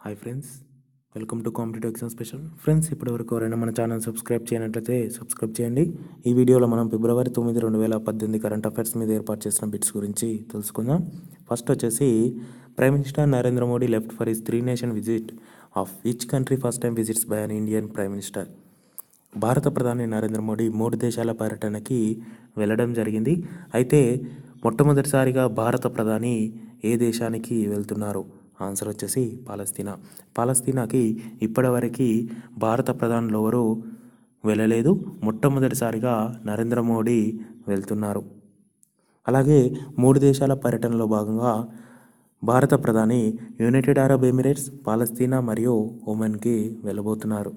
hi friends welcome to competitive exam special friends ఇప్పటివరకు ఎవరైనా మన ఛానల్ సబ్స్క్రైబ్ చేయనట్లయితే సబ్స్క్రైబ్ చేయండి ఈ వీడియోలో మనం ఫిబ్రవరి తొమ్మిది రెండు వేల పద్దెనిమిది కరెంట్ అఫైర్స్ మీద ఏర్పాటు చేసిన బిట్స్ గురించి తెలుసుకుందాం ఫస్ట్ వచ్చేసి prime minister Narendra Modi left for his three nation visit of which country first time visits by an Indian prime minister భారత ప్రధాని నరేంద్ర మోడీ మూడు దేశాల పర్యటనకి వెళ్ళడం జరిగింది అయితే మొట్టమొదటిసారిగా భారత ప్రధాని ఏ దేశానికి వెళ్తున్నారు ఆన్సర్ వచ్చేసి పాలస్తీనా పాలస్తీనాకి ఇప్పటివరకు భారత ప్రధానులు ఎవరు వెళ్ళలేదు మొట్టమొదటిసారిగా నరేంద్ర మోడీ వెళ్తున్నారు అలాగే మూడు దేశాల పర్యటనలో భాగంగా భారత ప్రధాని యునైటెడ్ అరబ్ ఎమిరేట్స్ పాలస్తీనా మరియు ఒమన్కి వెళ్ళబోతున్నారు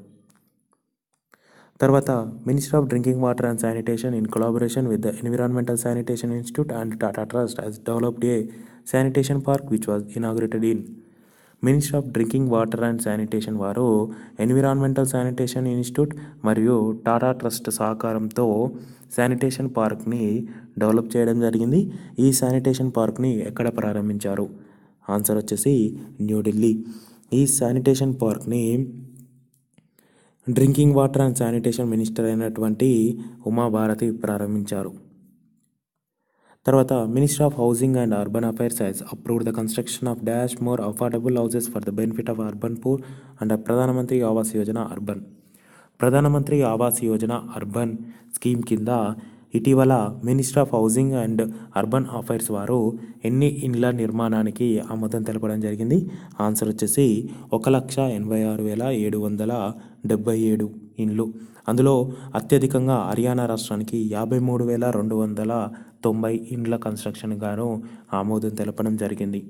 తర్వాత minister of drinking water and sanitation in collaboration with the environmental sanitation institute and Tata trust has developed a sanitation park which was inaugurated in minister of drinking water and sanitation వారు environmental sanitation institute మరియు Tata trust సహకారంతో sanitation పార్క్ని develop చేయడం జరిగింది ఈ sanitation పార్క్ని ఎక్కడ ప్రారంభించారు answer వచ్చేసి న్యూఢిల్లీ ఈ శానిటేషన్ పార్క్ని drinking water and sanitation minister అయినటువంటి ఉమాభారతి ప్రారంభించారు తర్వాత minister of housing and urban affairs has approved the construction of dash more affordable houses for the benefit of urban poor and Pradhan Mantri Awas Yojana urban ప్రధానమంత్రి Awas Yojana urban scheme కింద ఇటీవల minister of housing and urban affairs వారు ఎన్ని ఇండ్ల నిర్మాణానికి ఆమోదం తెలపడం జరిగింది ఆన్సర్ వచ్చేసి ఒక లక్ష ఎనభై ఆరు వేల ఏడు వందల డెబ్బై ఏడు ఇండ్లు అందులో అత్యధికంగా హర్యానా రాష్ట్రానికి యాభై మూడు వేల రెండు వందల తొంభై ఇండ్ల కన్స్ట్రక్షన్ గాను ఆమోదం తెలపడం జరిగింది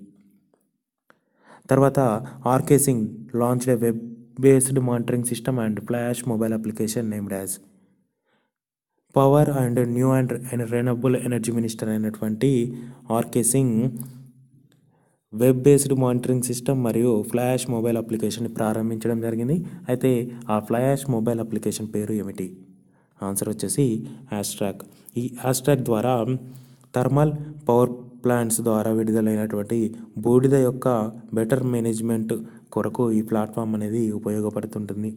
తర్వాత RK Singh launch a web based monitoring system and flash mobile application named as power and new and renewable energy minister అయినటువంటి RK Singh web based monitoring system మరియు ఫ్లాష్ మొబైల్ అప్లికేషన్ ప్రారంభించడం జరిగింది అయితే ఆ ఫ్లాష్ మొబైల్ అప్లికేషన్ పేరు ఏమిటి answer వచ్చేసి హ్యాష్ట్రాక్ ఈ హ్యాష్ట్రాక్ ద్వారా థర్మల్ పవర్ ప్లాంట్స్ ద్వారా విడుదలైనటువంటి బూడిద యొక్క బెటర్ మేనేజ్మెంట్ కొరకు ఈ ప్లాట్ఫామ్ అనేది ఉపయోగపడుతుంటుంది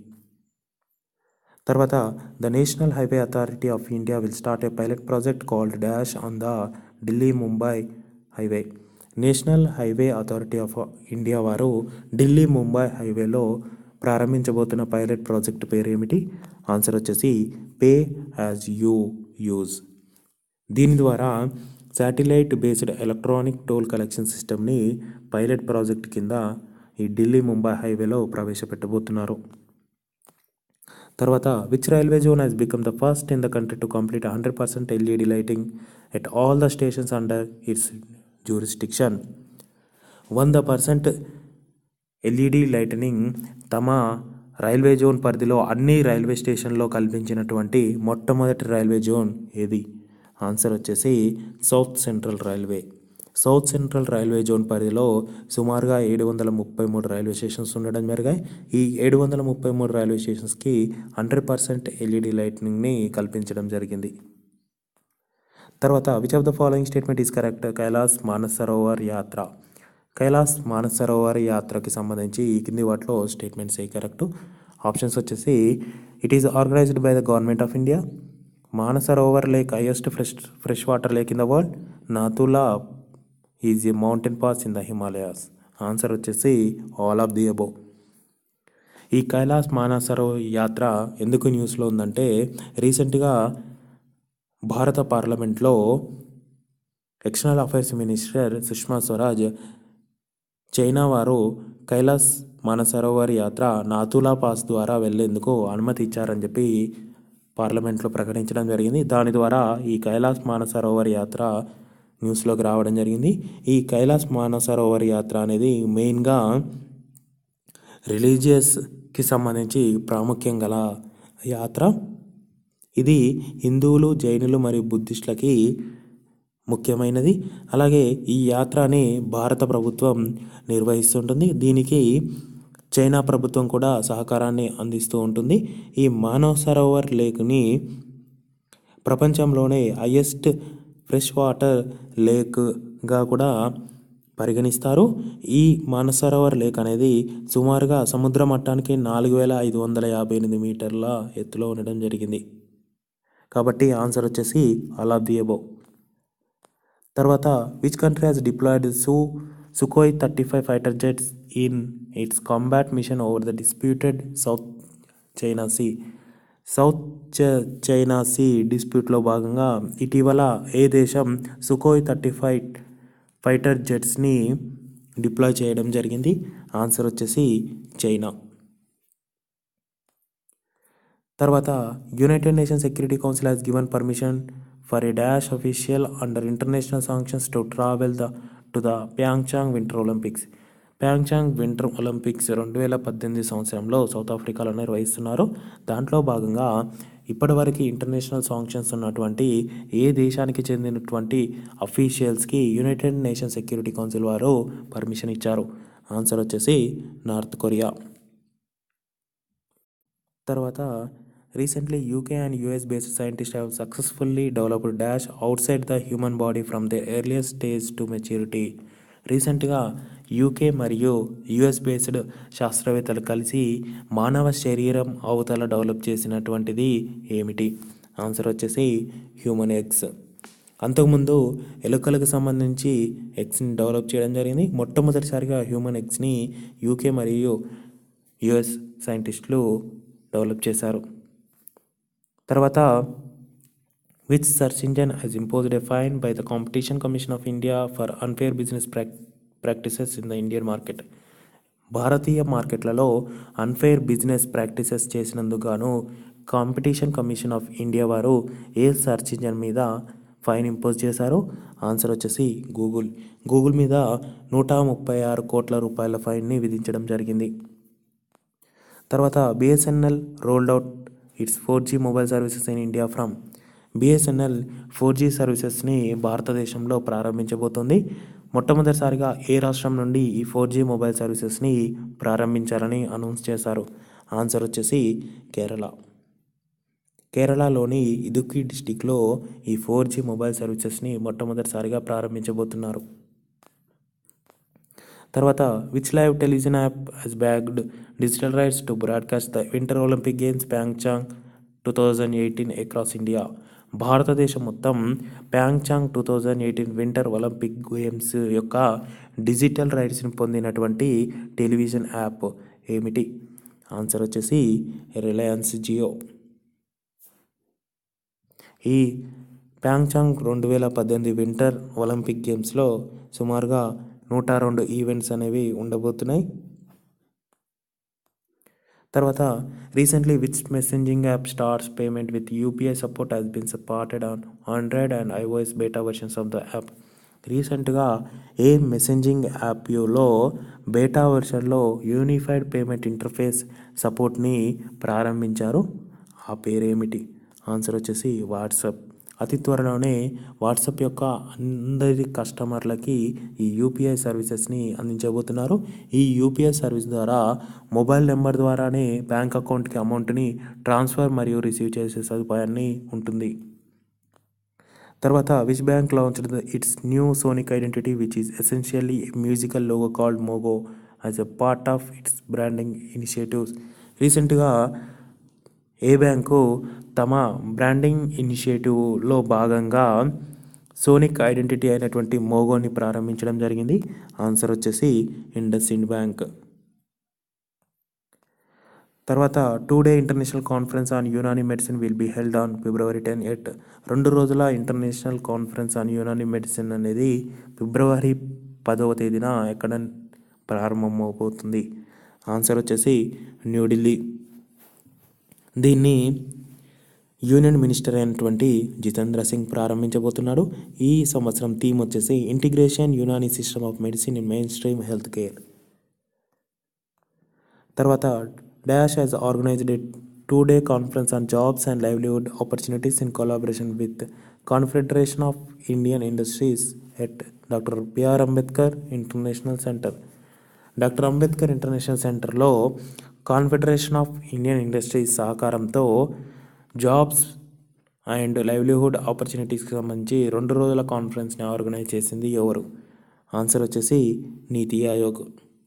తర్వాత the national highway authority of India will start a pilot project called dash on the Delhi Mumbai highway national highway authority of India వారు ఢిల్లీ ముంబై హైవేలో ప్రారంభించబోతున్న పైలట్ ప్రాజెక్ట్ పేరు ఏమిటి ఆన్సర్ వచ్చేసి పే యాజ్ యూ యూజ్ దీని ద్వారా satellite based electronic toll collection సిస్టమ్ని pilot project కింద ఈ ఢిల్లీ ముంబై హైవేలో ప్రవేశపెట్టబోతున్నారు తర్వాత which railway zone has become the first in the country to complete hundred percent LED lighting at all the stations under its jurisdiction వంద percent LED lightning తమ railway zone పరిధిలో అన్ని రైల్వే స్టేషన్లో కల్పించినటువంటి మొట్టమొదటి రైల్వే జోన్ ఏది answer వచ్చేసి south central railway south central railway zone పరిధిలో సుమారుగా ఏడు వందల ముప్పై మూడు రైల్వే స్టేషన్స్ ఉండడం జరిగాయి ఈ ఏడు వందల ముప్పై మూడు రైల్వే స్టేషన్స్కి హండ్రెడ్ పర్సెంట్ ఎల్ఈడి లైట్నింగ్ని కల్పించడం జరిగింది తర్వాత which of the following statement is correct Kailash Mansarovar Yatra Kailash Mansarovar యాత్రకి సంబంధించి ఈ కింది వాటిలో స్టేట్మెంట్స్ ఏ కరెక్ట్ ఆప్షన్స్ వచ్చేసి it is organised by the government of India Mansarovar lake highest fresh fresh water lake in the world Nathu La is a mountain pass in the Himalayas answer వచ్చేసి all of the above ఈ కైలాస్ మానసరో యాత్ర ఎందుకు న్యూస్లో ఉందంటే రీసెంట్గా భారత పార్లమెంట్లో external affairs minister Sushma Swaraj China వారు కైలాస్ మానసరోవర్ యాత్ర నాతులా పాస్ ద్వారా వెళ్లేందుకు అనుమతి ఇచ్చారని చెప్పి పార్లమెంట్లో ప్రకటించడం జరిగింది దాని ద్వారా ఈ కైలాస్ మానసరోవర్ యాత్ర న్యూస్లోకి రావడం జరిగింది ఈ కైలాస్ మానసరోవర్ యాత్ర అనేది మెయిన్గా రిలీజియస్కి సంబంధించి ప్రాముఖ్యం గల యాత్ర ఇది హిందువులు జైనులు మరియు బుద్ధిస్టులకి ముఖ్యమైనది అలాగే ఈ యాత్రని భారత ప్రభుత్వం నిర్వహిస్తుంటుంది దీనికి చైనా ప్రభుత్వం కూడా సహకారాన్ని అందిస్తూ ఉంటుంది ఈ మానవ్ సరోవర్ లేక్ని ప్రపంచంలోనే హయ్యెస్ట్ ఫ్రెష్ వాటర్ లేక్గా కూడా పరిగణిస్తారు ఈ మానసరోవర్ లేక్ అనేది సుమారుగా సముద్ర మట్టానికి నాలుగు వేల ఐదు వందల యాభై ఎనిమిది మీటర్ల ఎత్తులో ఉండడం జరిగింది కాబట్టి ఆన్సర్ వచ్చేసి ఆల్ ఆఫ్ ది అబౌవ్ తర్వాత విచ్ కంట్రీ హాజ్ డిప్లాయిడ్ సు Sukhoi thirty five fighter jets in its combat mission over the disputed South China Sea South చ- చైనా సీ డిస్ప్యూట్లో భాగంగా ఇటీవల ఏ దేశం సుకోయ్ థర్టీ ఫైవ్ ఫైటర్ జెట్స్ని డిప్లాయ్ చేయడం జరిగింది ఆన్సర్ వచ్చేసి చైనా తర్వాత United Nation Security Council has given permission for a dash official under international sanctions to travel the to the ప్యాంగ్చాంగ్ winter Olympics Pyeongchang winter Olympics రెండు వేల పద్దెనిమిది సంవత్సరంలో south ఆఫ్రికాలో నిర్వహిస్తున్నారు దాంట్లో భాగంగా ఇప్పటివరకు ఇంటర్నేషనల్ సాంక్షన్స్ ఉన్నటువంటి ఏ దేశానికి చెందినటువంటి అఫీషియల్స్కి యునైటెడ్ నేషన్ సెక్యూరిటీ కౌన్సిల్ వారు పర్మిషన్ ఇచ్చారు ఆన్సర్ వచ్చేసి నార్త్ కొరియా తర్వాత recently UK and US based scientist have successfully developed dash outside the human body from the earlier stage to maturity రీసెంట్గా యూకే మరియు యుఎస్ బేస్డ్ శాస్త్రవేత్తలు కలిసి మానవ శరీరం అవతల డెవలప్ చేసినటువంటిది ఏమిటి ఆన్సర్ వచ్చేసి హ్యూమన్ ఎగ్స్ అంతకుముందు ఎలుకలకు సంబంధించి ఎగ్స్ని డెవలప్ చేయడం జరిగింది మొట్టమొదటిసారిగా హ్యూమన్ ఎగ్స్ని యూకే మరియు యుఎస్ సైంటిస్టులు డెవలప్ చేశారు తర్వాత which search engine has imposed a fine by the Competition Commission of India for unfair business ప్రాక్ practices in the Indian market భారతీయ మార్కెట్లలో అన్ఫెయిర్ బిజినెస్ ప్రాక్టీసెస్ చేసినందుకు గాను కాంపిటీషన్ కమిషన్ ఆఫ్ ఇండియా వారు ఏ సర్చ్ ఇంజన్ మీద ఫైన్ ఇంపోజ్ చేశారు answer వచ్చేసి గూగుల్ గూగుల్ మీద నూట ముప్పై ఆరు కోట్ల రూపాయల ఫైన్ని విధించడం జరిగింది తర్వాత BSNL rolled out its four G mobile services in India from BSNL four G సర్వీసెస్ని భారతదేశంలో ప్రారంభించబోతోంది మొట్టమొదటిసారిగా ఏ రాష్ట్రం నుండి ఈ ఫోర్ జీ మొబైల్ సర్వీసెస్ని ప్రారంభించారని అనౌన్స్ చేశారు ఆన్సర్ వచ్చేసి కేరళ కేరళలోని ఇదుక్కి డిస్టిక్లో ఈ ఫోర్ జీ మొబైల్ సర్వీసెస్ని మొట్టమొదటిసారిగా ప్రారంభించబోతున్నారు తర్వాత which live television app has bagged digital rights to broadcast the winter Olympic games Pyeongchang two thousand eighteen across India భారతదేశం మొత్తం Pyeongchang two thousand eighteen winter Olympic games యొక్క డిజిటల్ రైట్స్ని పొందినటువంటి television app ఏమిటి answer వచ్చేసి రిలయన్స్ జియో ఈ Pyeongchang రెండు వేల పద్దెనిమిది వింటర్ ఒలింపిక్ గేమ్స్లో సుమారుగా నూట రెండు ఈవెంట్స్ అనేవి ఉండబోతున్నాయి తర్వాత recently which messaging app starts payment with UPI support has been supported on Android and iOS beta versions of the app రీసెంట్గా ఏ మెసెంజింగ్ యాప్లో బేటా వెర్షన్లో యూనిఫైడ్ పేమెంట్ ఇంటర్ఫేస్ సపోర్ట్ని ప్రారంభించారు ఆ పేరేమిటి ఆన్సర్ వచ్చేసి వాట్సాప్ అతి త్వరలోనే వాట్సాప్ యొక్క అందరి కస్టమర్లకి ఈ యూపీఐ సర్వీసెస్ని అందించబోతున్నారు ఈ యూపీఐ సర్వీస్ ద్వారా మొబైల్ నెంబర్ ద్వారానే బ్యాంక్ అకౌంట్కి అమౌంట్ని ట్రాన్స్ఫర్ మరియు రిసీవ్ చేసే సదుపాయాన్ని ఉంటుంది తర్వాత which bank launched the its new sonic identity which is essentially musical logo called Mogo as a part of its branding initiatives రీసెంట్గా ఏ బ్యాంకు తమ బ్రాండింగ్ ఇనిషియేటివ్లో భాగంగా సోనిక్ ఐడెంటిటీ అయినటువంటి మోగోని ప్రారంభించడం జరిగింది ఆన్సర్ వచ్చేసి ఇండస్ ఇండ్ బ్యాంక్ తర్వాత two day international conference on Unani medicine will be held on February ten eight రెండు రోజుల international conference on Unani medicine అనేది ఫిబ్రవరి పదవ తేదీన ఎక్కడ ప్రారంభమవబోతుంది ఆన్సర్ వచ్చేసి న్యూఢిల్లీ దీన్ని యూనియన్ మినిస్టర్ అయినటువంటి జితేంద్ర సింగ్ ప్రారంభించబోతున్నాడు ఈ సంవత్సరం థీమ్ వచ్చేసి integration Unani system of medicine in mainstream health care తర్వాత dash has organised a two day conference on jobs and livelihood opportunities in collaboration with Confederation of Indian Industries at doctor BR Ambedkar international centre doctor Ambedkar international సెంటర్లో Confederation of Indian Industries సహకారంతో jobs and livelihood ఆపర్చునిటీస్కి సంబంధించి రెండు రోజుల కాన్ఫరెన్స్ని organise చేసింది ఎవరు answer వచ్చేసి నీతి ఆయోగ్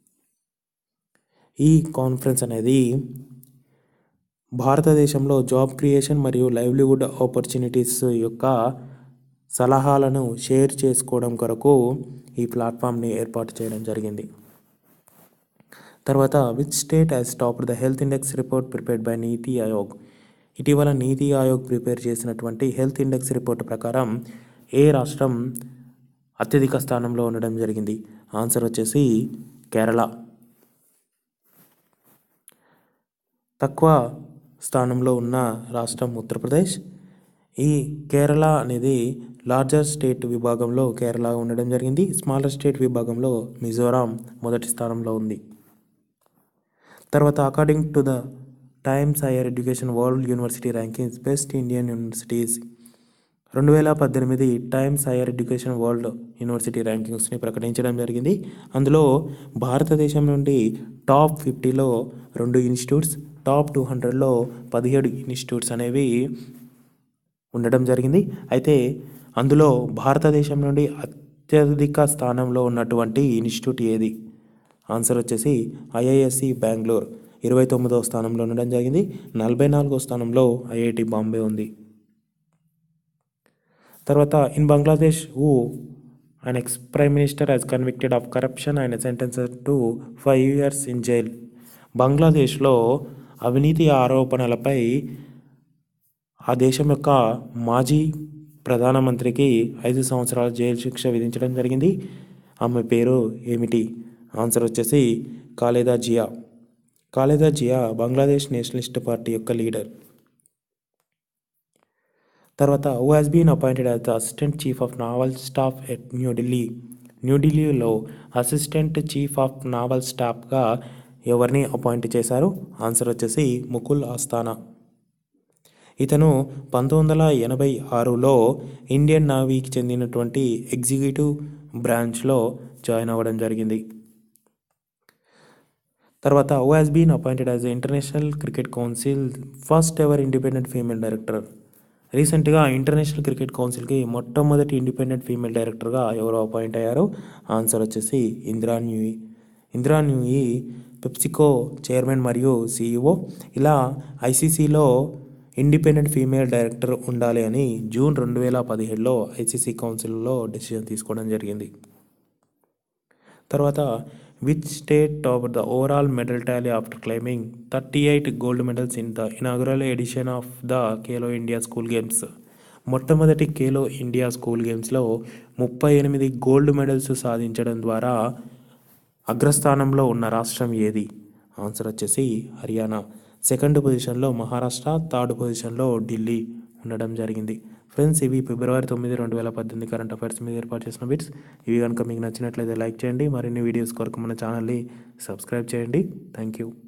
ఈ కాన్ఫరెన్స్ అనేది భారతదేశంలో జాబ్ క్రియేషన్ మరియు లైవ్లీవుడ్ ఆపర్చునిటీస్ యొక్క సలహాలను షేర్ చేసుకోవడం కొరకు ఈ ప్లాట్ఫామ్ని ఏర్పాటు చేయడం జరిగింది తర్వాత which state has top the health index report prepared by NITI Aayog ఇటీవల నీతి ఆయోగ్ ప్రిపేర్ చేసినటువంటి హెల్త్ ఇండెక్స్ రిపోర్ట్ ప్రకారం ఏ రాష్ట్రం అత్యధిక స్థానంలో ఉండడం జరిగింది ఆన్సర్ వచ్చేసి కేరళ తక్కువ స్థానంలో ఉన్న రాష్ట్రం ఉత్తరప్రదేశ్ ఈ కేరళ అనేది లార్జర్ స్టేట్ విభాగంలో కేరళ ఉండడం జరిగింది స్మాలర్ స్టేట్ విభాగంలో మిజోరాం మొదటి స్థానంలో ఉంది తర్వాత according to the Times higher education world university rankings best Indian universities రెండు వేల పద్దెనిమిది Times higher education world university ర్యాంకింగ్స్ని ప్రకటించడం జరిగింది అందులో భారతదేశం నుండి టాప్ ఫిఫ్టీలో రెండు ఇన్స్టిట్యూట్స్ టాప్ టూ హండ్రెడ్లో పదిహేడు ఇన్స్టిట్యూట్స్ అనేవి ఉండడం జరిగింది అయితే అందులో భారతదేశం నుండి అత్యధిక స్థానంలో ఉన్నటువంటి ఇన్స్టిట్యూట్ ఏది ఆన్సర్ వచ్చేసి ఐఐఎస్సి బెంగళూరు ఇరవై తొమ్మిదవ స్థానంలో ఉండడం జరిగింది నలభై నాలుగో స్థానంలో ఐఐటి బాంబే ఉంది తర్వాత in Bangladesh who and ex prime minister has convicted of corruption and sentenced to five years in jail బంగ్లాదేశ్లో అవినీతి ఆరోపణలపై ఆ దేశం యొక్క మాజీ ప్రధానమంత్రికి ఐదు సంవత్సరాల జైలు శిక్ష విధించడం జరిగింది ఆమె పేరు ఏమిటి ఆన్సర్ వచ్చేసి ఖాలేదా జియా ఖాలేదా జియా బంగ్లాదేశ్ నేషనలిస్ట్ పార్టీ యొక్క లీడర్ తర్వాత who has been appointed as the assistant chief of naval staff at New Delhi న్యూఢిల్లీలో అసిస్టెంట్ చీఫ్ ఆఫ్ నావల్ స్టాఫ్గా ఎవరిని అపాయింట్ చేశారు ఆన్సర్ వచ్చేసి ముకుల్ ఆస్థానా ఇతను పంతొమ్మిది వందల ఎనభై ఆరులో ఇండియన్ నావీకి చెందినటువంటి ఎగ్జిక్యూటివ్ బ్రాంచ్లో జాయిన్ అవ్వడం జరిగింది తర్వాత who has been appointed as International Cricket Council first ever independent female director రీసెంట్గా ఇంటర్నేషనల్ క్రికెట్ కౌన్సిల్కి మొట్టమొదటి ఇండిపెండెంట్ ఫీమేల్ డైరెక్టర్గా ఎవరు అపాయింట్ అయ్యారు ఆన్సర్ వచ్చేసి ఇందిరా న్యూయి ఇందిరా న్యూయి పెప్సికో చైర్మన్ మరియు సీఈఓ ఇలా ఐసీసీలో ఇండిపెండెంట్ ఫీమేల్ డైరెక్టర్ ఉండాలి అని జూన్ రెండు వేల పదిహేడులో ఐసీసీ కౌన్సిల్లో డెసిషన్ తీసుకోవడం జరిగింది తర్వాత which state top the overall medal tally after claiming thirty eight gold medals in the inaugural edition of the Khelo India school games మొట్టమొదటి ఖేలో ఇండియా స్కూల్ గేమ్స్లో ముప్పై ఎనిమిది గోల్డ్ మెడల్స్ సాధించడం ద్వారా అగ్రస్థానంలో ఉన్న రాష్ట్రం ఏది ఆన్సర్ వచ్చేసి హర్యానా సెకండ్ పొజిషన్లో మహారాష్ట్ర థర్డ్ పొజిషన్లో ఢిల్లీ ఉండడం జరిగింది ఫ్రెండ్స్ ఇవి ఫిబ్రవరి తొమ్మిది రెండు వేల పద్దెనిమిది కరెంట్ అఫైర్స్ మీద ఏర్పాటు చేసిన బిట్స్ ఇవి కనుక మీకు నచ్చినట్లయితే లైక్ చేయండి మరిన్ని వీడియోస్ కొరకు మన ఛానల్ని సబ్స్క్రైబ్ చేయండి థ్యాంక్ యూ